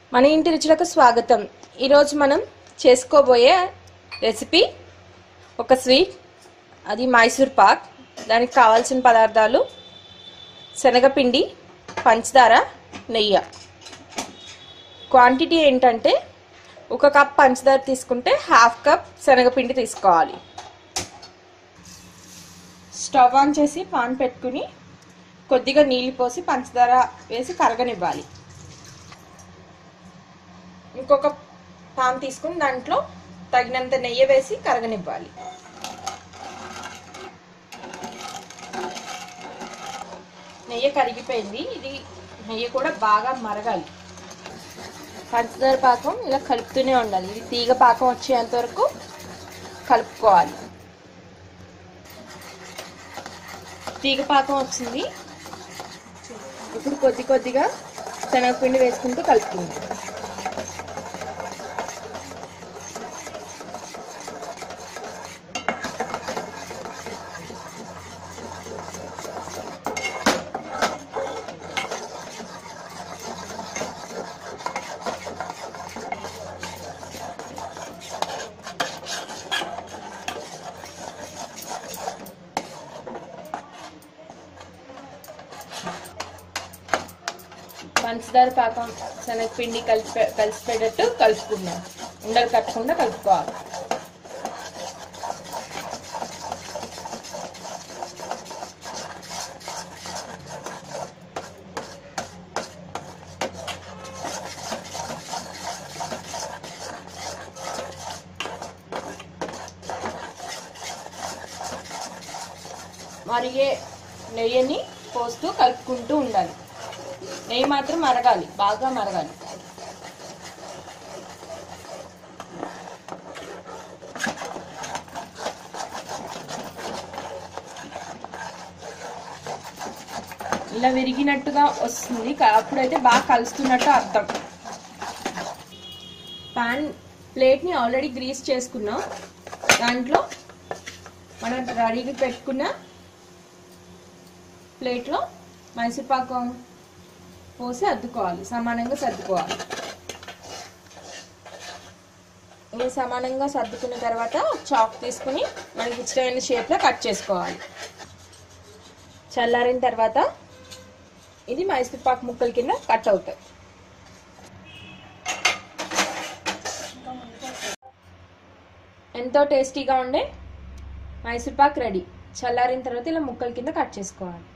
మన ఇంటి రుచులకు స్వాగతం ఈరోజు మనం చేసుకోబోయే రెసిపీ ఒక స్వీట్ అది మైసూర్ పాక్ దానికి కావాల్సిన పదార్థాలు శనగపిండి పంచదార నెయ్యి క్వాంటిటీ ఏంటంటే ఒక కప్ పంచదార తీసుకుంటే హాఫ్ కప్ శనగపిండి తీసుకోవాలి స్టవ్ ఆన్ చేసి పాన్ పెట్టుకుని కొద్దిగా నీళ్ళు పోసి పంచదార వేసి కరగనివ్వాలి ఇంకొక పాన్ తీసుకుని దాంట్లో తగినంత నెయ్యి వేసి కరగనివ్వాలి నెయ్యి కరిగిపోయింది ఇది నెయ్యి కూడా బాగా మరగాలి పంచదార పాకం ఇలా కలుపుతూనే ఉండాలి ఇది తీగ పాకం వచ్చేంత వరకు కలుపుకోవాలి తీగ పాకం వచ్చింది ఇప్పుడు కొద్ది కొద్దిగా శనగపిండి వేసుకుంటూ కలుపుకుందాం పంచదార పాకం శనగపిండి కలిపి కలిసిపోయేటట్టు కలుపుకుందాం ఉండలు కట్టకుండా కలుపుకోవాలి మరిగే నెయ్యిని పోస్తూ కలుపుకుంటూ ఉండాలి నెయ్యి మాత్రం మరగాలి బాగా మరగాలి ఇలా విరిగినట్టుగా వస్తుంది క- అప్పుడైతే బాగా కలుస్తున్నట్టు అర్థం పాన్ ప్లేట్ని ఆల్రెడీ గ్రీస్ చేసుకున్నాం దాంట్లో మనం రెడీగా పెట్టుకున్న ప్లేట్లో మైసూర్పాకం పోసి అద్దుకోవాలి సమానంగా సర్దుకోవాలి ఇది సమానంగా సర్దుకున్న తర్వాత చాక్ తీసుకుని మనకి ఇష్టమైన షేప్లో కట్ చేసుకోవాలి చల్లారిన తర్వాత ఇది మైసూర్ పాక్ ముక్కల కింద కట్ అవుతాయి ఎంతో టేస్టీగా ఉండే మైసూర్ పాక్ రెడీ చల్లారిన తర్వాత ఇలా ముక్కల కింద కట్ చేసుకోవాలి